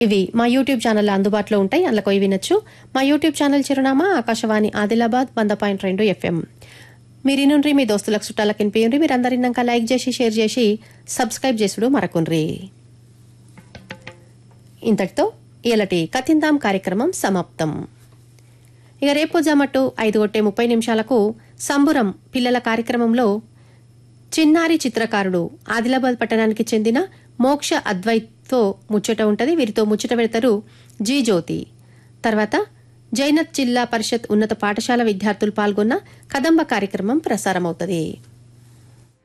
ఇవి మా యూట్యూబ్ ఛానల్లో అందుబాటులో ఉంటాయి అందులో పోయి వినొచ్చు మా యూట్యూబ్ ఛానల్ చిరునామా ఆకాశవాణి ఆదిలాబాద్ వంద పాయింట్ రెండు ఎఫ్ఎం మీరు నుండి మీ దోస్తులకు చుట్టాలకు వినిపించండి మీరు అందరినాక లైక్ చేసి షేర్ చేసి సబ్స్క్రైబ్ చేసుడు మరకుండ్రి ఇంతటితో ఇలాంటి కథిందాం కార్యక్రమం సమాప్తం ఇక రేపు జమట్టు ఐదు కొట్టే ముప్పై నిమిషాలకు సంబురం పిల్లల కార్యక్రమంలో చిన్నారి చిత్రకారుడు ఆదిలాబాద్ పట్టణానికి చెందిన మోక్ష అద్వైత్తో ముచ్చట ఉంటది వీరితో ముచ్చట పెడతారు జీ జ్యోతి తర్వాత జైనత్ జిల్లా పరిషత్ ఉన్నత పాఠశాల విద్యార్థులు పాల్గొన్న కదంబ కార్యక్రమం ప్రసారమవుతుంది